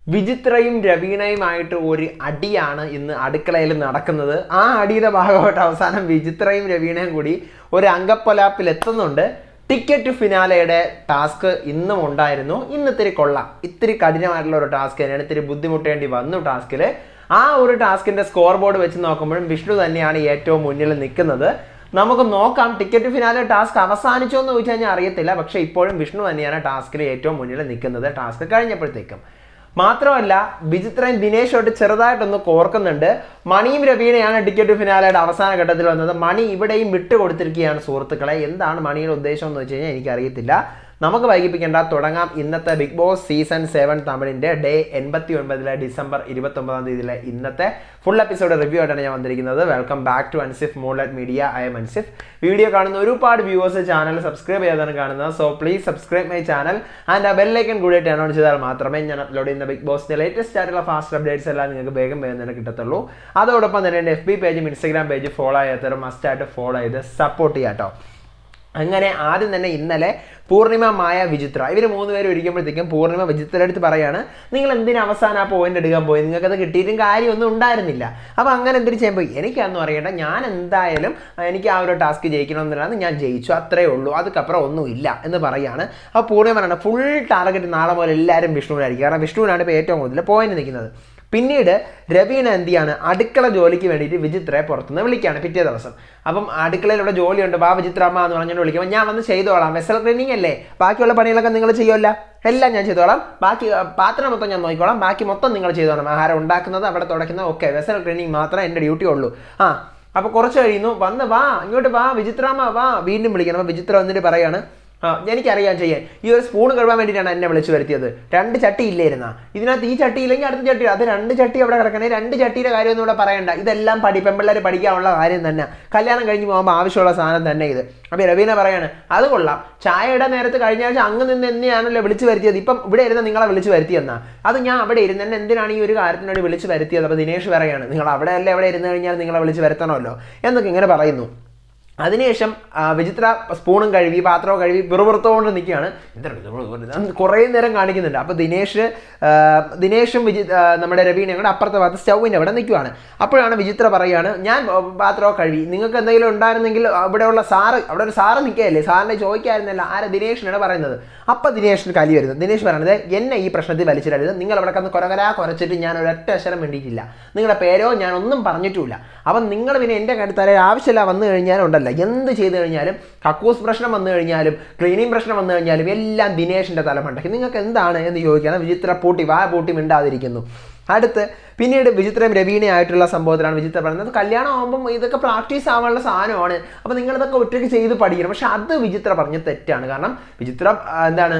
വിചിത്രയും രവീണയുമായിട്ട് ഒരു അടിയാണ് ഇന്ന് അടുക്കളയിൽ നടക്കുന്നത് ആ അടിയുടെ ഭാഗമായിട്ട് അവസാനം വിചിത്രയും രവീണയും കൂടി ഒരു അങ്കപ്പൊലാപ്പിൽ എത്തുന്നുണ്ട് ടിക്കറ്റ് ഫിനാലയുടെ ടാസ്ക് ഇന്നും ഉണ്ടായിരുന്നു ഇന്ന് ഇത്തിരി കൊള്ളാം ഇത്തിരി കഠിനമായിട്ടുള്ള ഒരു ടാസ്ക് തന്നെയാണ് ഇത്തിരി ബുദ്ധിമുട്ടേണ്ടി വന്നു ടാസ്കിൽ ആ ഒരു ടാസ്കിന്റെ സ്കോർ ബോർഡ് വെച്ച് നോക്കുമ്പോഴും വിഷ്ണു തന്നെയാണ് ഏറ്റവും മുന്നിൽ നിൽക്കുന്നത് നമുക്ക് നോക്കാം ടിക്കറ്റ് ഫിനാലെ ടാസ്ക് അവസാനിച്ചോ എന്ന് ചോദിച്ചു കഴിഞ്ഞാൽ അറിയത്തില്ല പക്ഷേ ഇപ്പോഴും വിഷ്ണു തന്നെയാണ് ടാസ്കിൽ ഏറ്റവും മുന്നിൽ നിൽക്കുന്നത് ടാസ്ക് കഴിഞ്ഞപ്പോഴത്തേക്കും മാത്രമല്ല വിചിത്രൻ ദിനേശോട്ട് ചെറുതായിട്ടൊന്ന് കോർക്കുന്നുണ്ട് മണിയും രവീണയാണ് ടിക്കറ്റ് ഫിനാലയുടെ അവസാന ഘട്ടത്തിൽ വന്നത് മണി ഇവിടെയും വിട്ടുകൊടുത്തിരിക്കുകയാണ് സുഹൃത്തുക്കളെ എന്താണ് മണിയുടെ ഉദ്ദേശം എന്ന് വെച്ച് കഴിഞ്ഞാൽ എനിക്കറിയത്തില്ല നമുക്ക് വൈകിപ്പിക്കേണ്ട തുടങ്ങാം ഇന്നത്തെ ബിഗ് ബോസ് സീസൺ സെവൻ തമിഴിൻ്റെ ഡേ എൺപത്തി ഒൻപതിലെ ഡിസംബർ ഇരുപത്തി ഒമ്പതാം തീയതിയിലെ ഇന്നത്തെ ഫുൾ എപ്പിസോഡ് റിവ്യൂ ആയിട്ടാണ് ഞാൻ വന്നിരിക്കുന്നത് welcome back to Ansif Moolat media I am Ansif video കാണുന്ന ഒരുപാട് വ്യൂവേഴ്സ് ചാനൽ സബ്സ്ക്രൈബ് ചെയ്താണ് കാണുന്നത് so please subscribe my channel and ആ ബെല്ലൈക്കൻ കൂടി ടേൺ ഓൺ ചെയ്താൽ മാത്രമേ ഞാൻ അപ്ലോഡ് ചെയ്യുന്ന ബിഗ് ബോസിന്റെ ലേറ്റസ്റ്റ് ആയിട്ടുള്ള ഫാസ്റ്റ് അപ്ഡേറ്റ്സ് എല്ലാം നിങ്ങൾക്ക് വേഗം വേഗം തന്നെ കിട്ടത്തുള്ളൂ അതോടൊപ്പം തന്നെ എൻ്റെ എഫ് ബി പേജും ഇൻസ്റ്റാഗ്രാം പേജും ഫോളോ ചെയ്യാത്തവരും മസ്റ്റായിട്ട് ഫോളോ ചെയ്ത് സപ്പോർട്ട് ചെയ്യാം കേട്ടോ അങ്ങനെ ആദ്യം തന്നെ ഇന്നലെ പൂർണിമ മായ വിചിത്ര ഇവർ മൂന്ന് പേര് ഇരിക്കുമ്പോഴത്തേക്കും പൂർണിമ വിചിത്രയുടെ അടുത്ത് പറയാണ് നിങ്ങൾ എന്തിനു അവസാനം ആ പോയിന്റ് എടുക്കാൻ പോയി നിങ്ങൾക്കത് കിട്ടിയിട്ടും കാര്യമൊന്നും ഉണ്ടായിരുന്നില്ല അപ്പോൾ അങ്ങനെ എന്തിനു ചെയ്യാൻ പോയി എനിക്കതൊന്നും അറിയണ്ട ഞാൻ എന്തായാലും എനിക്ക് ആ ഒരു ടാസ്ക് ജയിക്കണമെന്നുള്ളതാണ് ഞാൻ ജയിച്ചു അത്രേ ഉള്ളൂ അതുക്കപ്പുറം ഒന്നുമില്ല എന്ന് പറയാണ് അപ്പോൾ പൂർണിമ പറയണം ഫുൾ ടാർഗറ്റ് നാളെ മുതൽ എല്ലാവരും വിഷ്ണുവിനായിരിക്കും കാരണം വിഷ്ണുവിനാണ് ഇപ്പോൾ ഏറ്റവും കൂടുതൽ പോയിന്റ് നിൽക്കുന്നത് പിന്നീട് രവീണ എന്ത് ചെയ്യാണ് അടുക്കള ജോലിക്ക് വേണ്ടിയിട്ട് വിചിത്രയെ പുറത്തുനിന്ന് വിളിക്കുകയാണ് പിറ്റേ ദിവസം അപ്പം അടുക്കളയിൽ ഇവിടെ ജോലിയുണ്ട് വാ വിചിത്രമ്മ എന്ന് പറഞ്ഞുകൊണ്ട് വിളിക്കുമ്പോൾ ഞാൻ വന്ന് ചെയ്തോളാം വെസൽ ക്ലീനിങ് അല്ലേ ബാക്കിയുള്ള പണികളൊക്കെ നിങ്ങൾ ചെയ്യുമല്ല എല്ലാം ഞാൻ ചെയ്തോളാം ബാക്കി ആ, പാത്രം മൊത്തം ഞാൻ നോക്കിക്കോളാം ബാക്കി മൊത്തം നിങ്ങൾ ചെയ്തോളാം ആഹാരം ഉണ്ടാക്കുന്നത് അവിടെ തുടയ്ക്കുന്നത് ഓക്കെ വെസൽ ക്ലീനിങ് മാത്രമേ എൻ്റെ ഡ്യൂട്ടി ഉള്ളൂ ആ അപ്പോൾ കുറച്ച് കഴിയുന്നു വന്ന് വാ ഇങ്ങോട്ട് വാ വിചിത്രാമ്മ വാ വീണ്ടും വിളിക്കണം അപ്പോൾ വിചിത്ര വന്നിട്ട് പറയാണ് ആ എനിക്കറിയാൻ ചെയ്യാൻ ഈ ഒരു സ്പൂൺ കഴുകാൻ വേണ്ടിയിട്ടാണ് എന്നെ വിളിച്ചു വരുത്തിയത് രണ്ട് ചട്ടി ഇല്ലായിരുന്ന ഇതിനകത്ത് ഈ ചട്ടി ഇല്ലെങ്കിൽ അടുത്ത ചട്ടി അത് രണ്ട് ചട്ടി അവിടെ കിടക്കണേ രണ്ട് ചട്ടിയുടെ കാര്യമൊന്നും ഇവിടെ പറയണ്ട ഇതെല്ലാം പഠി പെമ്പിള്ളേർ പഠിക്കാനുള്ള കാര്യം തന്നെ കല്യാണം കഴിഞ്ഞ് പോകുമ്പോൾ ആവശ്യമുള്ള സാധനം തന്നെ ഇത് അപ്പോൾ രവീന പറയാണ് അത് കൊള്ളാം ചായയുടെ നേരത്ത് കഴിഞ്ഞ ആഴ്ച അങ്ങ് നിന്ന് എന്നെയാണല്ലോ വിളിച്ചു വരുത്തിയത് ഇപ്പം ഇവിടെ ഇരുന്ന് നിങ്ങളെ വിളിച്ചു വരുത്തിയെന്നാ അത് ഞാൻ അവിടെ ഇരുന്ന് എന്നെ എന്തിനാണ് ഈ ഒരു കാര്യത്തിന് വേണ്ടി വിളിച്ചു വരുത്തിയത് അപ്പോൾ ദിനേഷ് പറയാണ് നിങ്ങൾ അവിടെ അല്ലേ അവിടെ ഇരുന്ന് കഴിഞ്ഞാൽ നിങ്ങളെ വിളിച്ച് വരുത്തണമല്ലോ എന്നൊക്കെ ഇങ്ങനെ പറയുന്നു അതിനുശേഷം ആ, വിചിത്ര സ്പൂണും കഴുകി പാത്രവും കഴുകി പിറുപിറുത്തുകൊണ്ട് നിൽക്കുകയാണ് കുറേ നേരം കാണിക്കുന്നുണ്ട് അപ്പോൾ ദിനേഷ് ആ, ദിനേഷും വിജി ആ, നമ്മുടെ രവീണയും കൂടെ അപ്പുറത്തെ ഭാഗത്ത് സ്റ്റൗവിൻ്റെ അവിടെ നിൽക്കുവാണ് അപ്പോഴാണ് വിചിത്ര പറയുകയാണ് ഞാൻ പാത്രമൊക്കെ കഴുകി നിങ്ങൾക്ക് എന്തെങ്കിലും ഉണ്ടായിരുന്നെങ്കിൽ അവിടെയുള്ള സാറ് അവിടെ ഒരു സാറ് നിൽക്കുകയല്ലേ സാറിനെ ചോദിക്കായിരുന്നല്ല ആരാ ദിനേഷിനാണ് പറയുന്നത് അപ്പം ദിനേഷിന് കലി വരുന്നത് ദിനേഷ് പറയുന്നത് എന്നെ ഈ പ്രശ്നത്തിൽ വലിച്ചിടരുത് നിങ്ങൾ അവിടെ കന്ന് കൊരകരാ കുറച്ചിട്ട് ഞാൻ ഒരൊറ്റ അക്ഷരം വേണ്ടിയിട്ടില്ല നിങ്ങളുടെ പേരോ ഞാൻ ഒന്നും പറഞ്ഞിട്ടുമില്ല അപ്പം നിങ്ങൾ പിന്നെ എൻ്റെ കടുത്താരെ ആവശ്യമില്ല വന്നു കഴിഞ്ഞാൽ ഉണ്ടല്ലോ എന്ത് ചെയ്തു കഴിഞ്ഞാലും കക്കൂസ് പ്രശ്നം വന്നു കഴിഞ്ഞാലും ക്ലീനിങ് പ്രശ്നം വന്നു കഴിഞ്ഞാലും എല്ലാം ദിനേഷിൻ്റെ തലമണ്ടയ്ക്ക് നിങ്ങൾക്ക് എന്താണ് എന്ന് ചോദിക്കുകയാണ് വിചിത്ര പൂട്ടി വാ പൂട്ടി മിണ്ടാതിരിക്കുന്നു അടുത്ത് പിന്നീട് വിചിത്രയും രവീണയായിട്ടുള്ള സംഭവത്തിലാണ് വിചിത്ര പറയുന്നത് കല്യാണം ആകുമ്പം ഇതൊക്കെ പ്രാക്ടീസ് ആവാനുള്ള സാധനമാണ് അപ്പോൾ നിങ്ങളിതൊക്കെ ഒറ്റയ്ക്ക് ചെയ്ത് പഠിക്കണം പക്ഷെ അത് വിചിത്ര പറഞ്ഞ തെറ്റാണ് കാരണം വിചിത്ര ആ, എന്താണ്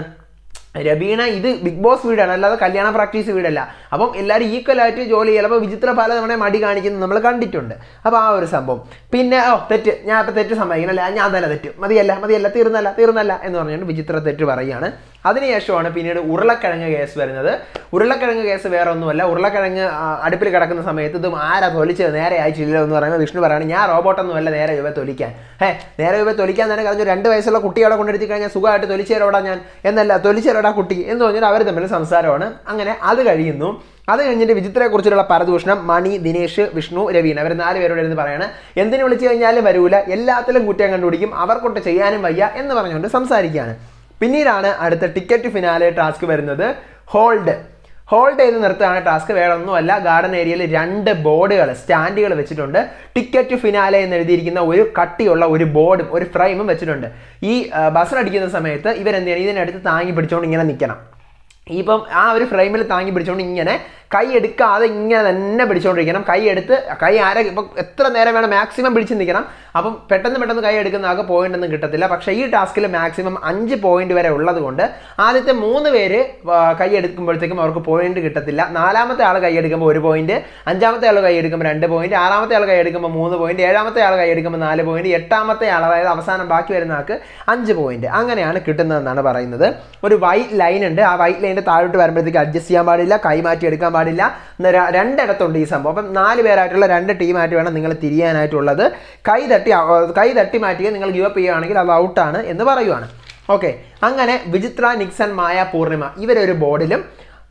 രവീണ ഇത് ബിഗ് ബോസ് വീടാണ് അല്ലാതെ കല്യാണ പ്രാക്ടീസ് വീടല്ല അപ്പം എല്ലാവരും ഈക്വൽ ആയിട്ട് ജോലി ചെയ്യണം അപ്പോൾ വിചിത്ര പല തവണ മടി കാണിക്കുന്നത് നമ്മൾ കണ്ടിട്ടുണ്ട് അപ്പോൾ ആ ഒരു സംഭവം പിന്നെ ഓ തെറ്റ് ഞാൻ ഇപ്പോൾ തെറ്റ് സമ്മതിക്കണല്ല ഞാൻ തന്നെ തെറ്റ് മതിയല്ല മതിയല്ല തീർന്നല്ല തീർന്നല്ല എന്ന് പറഞ്ഞുകൊണ്ട് വിചിത്ര തെറ്റ് പറയുകയാണ് അതിനുശേഷമാണ് പിന്നീട് ഉരുളക്കിഴങ്ങ് കേസ് വരുന്നത് ഉരുളക്കിഴങ്ങ് കേസ് വേറെ ഒന്നുമല്ല ഉരുളക്കിഴങ്ങ് ആ, അടുപ്പിൽ കിടക്കുന്ന സമയത്ത് ഇത് ആരാ തൊലിച്ചത് നേരെ അയച്ചില്ല എന്ന് പറയുമ്പോൾ വിഷ്ണു പറയാണ് ഞാൻ റോബോട്ടൊന്നും അല്ല നേരെ ഇവ തൊലിക്കാൻ ഹേ നേരെ ഇവ തൊലിക്കാൻ തന്നെ കഴിഞ്ഞു രണ്ട് വയസ്സുള്ള കുട്ടി അവിടെ കൊണ്ടിരുത്തി കഴിഞ്ഞാൽ സുഖമായിട്ട് തൊലിച്ചേരോടാ ഞാൻ എന്നല്ല തൊലിച്ചേരോടാ കുട്ടി എന്ന് പറഞ്ഞാൽ അവർ തമ്മിൽ സംസാരമാണ് അങ്ങനെ അത് കഴിയുന്നു അത് കഴിഞ്ഞിട്ട് വിചിത്രയെക്കുറിച്ചുള്ള പരദൂഷണം മണി ദിനേഷ് വിഷ്ണു രവീൺ അവർ നാല് പേരോട് ഇരുന്ന് പറയാണ് എന്തിനു വിളിച്ചു കഴിഞ്ഞാലും വരൂല എല്ലാത്തിലും കുറ്റം കണ്ടുപിടിക്കും അവർക്കൊട്ട് ചെയ്യാനും വയ്യ എന്ന് പറഞ്ഞുകൊണ്ട് സംസാരിക്കുകയാണ് പിന്നീടാണ് അടുത്ത ടിക്കറ്റ് ഫിനാലെ ടാസ്ക് വരുന്നത് ഹോൾഡ് ഹോൾഡ് ചെയ്ത് നിർത്തുകയാണ് ടാസ്ക് വേറെ ഒന്നുമല്ല ഗാർഡൻ ഏരിയയിൽ രണ്ട് ബോർഡുകൾ സ്റ്റാൻഡുകൾ വെച്ചിട്ടുണ്ട് ടിക്കറ്റ് ഫിനാലെ എന്ന് എഴുതിയിരിക്കുന്ന ഒരു കട്ടിയുള്ള ഒരു ബോർഡും ഒരു ഫ്രെയിമും വെച്ചിട്ടുണ്ട് ഈ ബസർ അടിക്കുന്ന സമയത്ത് ഇവരെന്ത് ചെയ്യണം ഇതിനടുത്ത് താങ്ങി പിടിച്ചുകൊണ്ട് ഇങ്ങനെ നിൽക്കണം ഇപ്പം ആ ഒരു ഫ്രെയിമിൽ താങ്ങി പിടിച്ചുകൊണ്ട് ഇങ്ങനെ കൈ എടുക്കാതെ ഇങ്ങനെ തന്നെ പിടിച്ചുകൊണ്ടിരിക്കണം കൈ എടുത്ത് കൈ ആരെ ഇപ്പം എത്ര നേരം വേണം മാക്സിമം പിടിച്ച് നിൽക്കണം അപ്പം പെട്ടെന്ന് പെട്ടെന്ന് കൈ എടുക്കുന്ന ആൾക്ക് പോയിന്റ് ഒന്നും കിട്ടത്തില്ല പക്ഷേ ഈ ടാസ്കിൽ മാക്സിമം അഞ്ച് പോയിന്റ് വരെ ഉള്ളത് കൊണ്ട് ആദ്യത്തെ മൂന്ന് പേര് ആ, കൈ എടുക്കുമ്പോഴത്തേക്കും അവർക്ക് പോയിന്റ് കിട്ടത്തില്ല നാലാമത്തെ ആൾ കൈ എടുക്കുമ്പോൾ ഒരു പോയിന്റ് അഞ്ചാമത്തെ ആൾ കൈ എടുക്കുമ്പോൾ രണ്ട് പോയിന്റ് ആറാമത്തെ ആൾ കൈ എടുക്കുമ്പോൾ മൂന്ന് പോയിന്റ് ഏഴാമത്തെ ആൾ കൈ എടുക്കുമ്പോൾ നാല് പോയിന്റ് എട്ടാമത്തെ ആൾ അതായത് അവസാനം ബാക്കി വരുന്ന ആൾക്ക് അഞ്ച് പോയിന്റ് അങ്ങനെയാണ് കിട്ടുന്നതെന്നാണ് പറയുന്നത് ഒരു വൈറ്റ് ലൈൻ ഉണ്ട് ആ വൈറ്റ് ലൈനിന്റെ താഴോട്ട് വരുമ്പോഴത്തേക്ക് അഡ്ജസ്റ്റ് ചെയ്യാൻ പാടില്ല കൈ മാറ്റി എടുക്കാൻ പാടില്ല എന്ന് ര- രണ്ടിടത്തുണ്ട് ഈ സംഭവം അപ്പം നാല് പേരായിട്ടുള്ള രണ്ട് ടീമായിട്ട് വേണം നിങ്ങൾ തിരിയാനായിട്ടുള്ളത് കൈ തട്ടി അ- കൈ തട്ടി മാറ്റി നിങ്ങൾ ഗിവ് അപ്പ് ചെയ്യുകയാണെങ്കിൽ അത് ഔട്ടാണ് എന്ന് പറയുവാണ് ഓക്കെ അങ്ങനെ വിചിത്ര നിക്സൺ മായ പൂർണിമ ഇവരൊരു ബോർഡിലും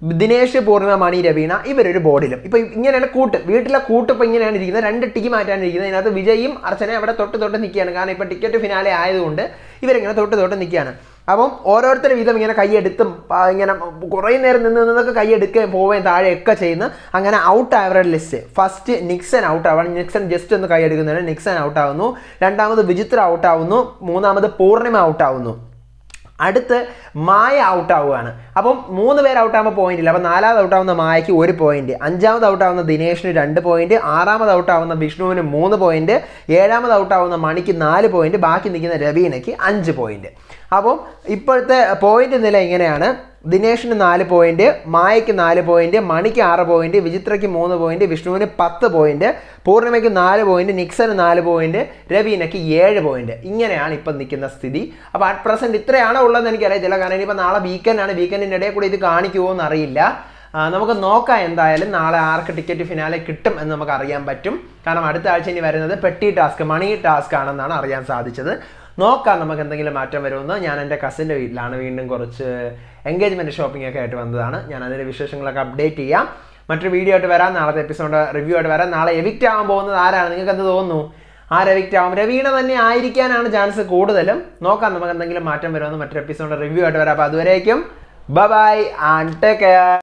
ദിനേശ് പൂർണിമ മണി രവീണ ഇവരൊരു ബോർഡിലും ഇപ്പൊ ഇങ്ങനെയാണ് കൂട്ട് വീട്ടിലെ കൂട്ട് ഇപ്പൊ ഇങ്ങനെയാണ് ഇരിക്കുന്നത് രണ്ട് ടീമായിട്ടാണ് ഇരിക്കുന്നത് ഇതിനകത്ത് വിജയും അർച്ചനയും അവിടെ തൊട്ട് തൊട്ട് നിൽക്കുകയാണ് കാരണം ഇപ്പൊ ടിക്കറ്റ് ഫിനാലെ ആയതുകൊണ്ട് ഇവരിങ്ങനെ തൊട്ട് തൊട്ട് നിൽക്കുകയാണ് അപ്പം ഓരോരുത്തർ വീതം ഇങ്ങനെ കൈയെടുത്തും പ- ഇങ്ങനെ കുറേ നേരം നിന്ന് നിന്നൊക്കെ കൈയെടുക്കുകയും പോവുകയും താഴെയൊക്കെ ചെയ്യുന്നു അങ്ങനെ ഔട്ട് ആവരുടെ ലിസ്റ്റ് ഫസ്റ്റ് നിക്സൺ ഔട്ട് ആവണം നിക്സൺ ജസ്റ്റ് ഒന്ന് കൈയെടുക്കുന്നതിന് നിക്സൺ ഔട്ട് ആവുന്നു രണ്ടാമത് വിചിത്ര ഔട്ട് ആവുന്നു മൂന്നാമത് പൂർണിമ ഔട്ട് ആവുന്നു അടുത്ത് മായ ഔട്ട് ആവുകയാണ് അപ്പം മൂന്ന് പേര് ഔട്ട് ആകുമ്പോൾ പോയിന്റ് ഇല്ല അപ്പം നാലാമത് ഔട്ട് ആവുന്ന മായയ്ക്ക് ഒരു പോയിന്റ് അഞ്ചാമത് ഔട്ട് ആവുന്ന ദിനേഷിന് രണ്ട് പോയിന്റ് ആറാമത് ഔട്ട് ആവുന്ന വിഷ്ണുവിന് മൂന്ന് പോയിന്റ് ഏഴാമത് ഔട്ട് ആവുന്ന മണിക്ക് നാല് പോയിന്റ് ബാക്കി നിൽക്കുന്ന രവീനയ്ക്ക് അഞ്ച് പോയിന്റ് അപ്പം ഇപ്പോഴത്തെ പോയിന്റ് നില ഇങ്ങനെയാണ് ദിനേഷിന് നാല് പോയിന്റ് മായയ്ക്ക് നാല് പോയിന്റ് മണിക്ക് ആറ് പോയിന്റ് വിചിത്രയ്ക്ക് മൂന്ന് പോയിന്റ് വിഷ്ണുവിന് പത്ത് പോയിന്റ് പൂർണിമയ്ക്ക് നാല് പോയിന്റ് നിക്സന് നാല് പോയിന്റ് രവീനയ്ക്ക് ഏഴ് പോയിന്റ് ഇങ്ങനെയാണ് ഇപ്പം നിൽക്കുന്ന സ്ഥിതി അപ്പോൾ അറ്റ് പ്രസന്റ് ഇത്രയാണോ ഉള്ളതെന്ന് എനിക്കറിയത്തില്ല കാരണം ഇനിയിപ്പോൾ നാളെ വീക്കെൻഡ് ആണ് വീക്കെൻഡിൻ്റെ ഇടയിൽ കൂടി ഇത് കാണിക്കുമോ എന്നറിയില്ല ആ, നമുക്ക് നോക്കാം എന്തായാലും നാളെ ആർക്ക് ടിക്കറ്റ് ഫിനാലെ കിട്ടും എന്ന് നമുക്ക് അറിയാൻ പറ്റും കാരണം അടുത്ത ആഴ്ച ഇനി വരുന്നത് പെട്ടി ടാസ്ക് മണി ടാസ്ക് ആണെന്നാണ് അറിയാൻ സാധിച്ചത് നോക്കാം നമുക്ക് എന്തെങ്കിലും മാറ്റം വരുമെന്ന് ഞാൻ എൻ്റെ കസിൻ്റെ വീട്ടിലാണ് വീണ്ടും കുറച്ച് എൻഗേജ്മെൻറ്റ് ഷോപ്പിംഗ് ഒക്കെ ആയിട്ട് വന്നതാണ് ഞാൻ അതിൻ്റെ വിശേഷങ്ങളൊക്കെ അപ്ഡേറ്റ് ചെയ്യാം മറ്റൊരു വീഡിയോ ആയിട്ട് വരാം നാളത്തെ എപ്പിസോഡ് റിവ്യൂ ആയിട്ട് വരാം നാളെ എവിക്റ്റ് ആവാൻ പോകുന്നത് ആരാണ് നിങ്ങൾക്ക് എന്ത് തോന്നുന്നു ആര് എവിക്റ്റ് ആവും രവീണ തന്നെ ആയിരിക്കാനാണ് ചാൻസ് കൂടുതലും നോക്കാം നമുക്ക് എന്തെങ്കിലും മാറ്റം വരുമെന്ന് മറ്റൊരു എപ്പിസോഡ് റിവ്യൂ ആയിട്ട് വരാം അപ്പോൾ അതുവരേക്കും ബൈ ആൻഡ് ടേക്ക് കെയർ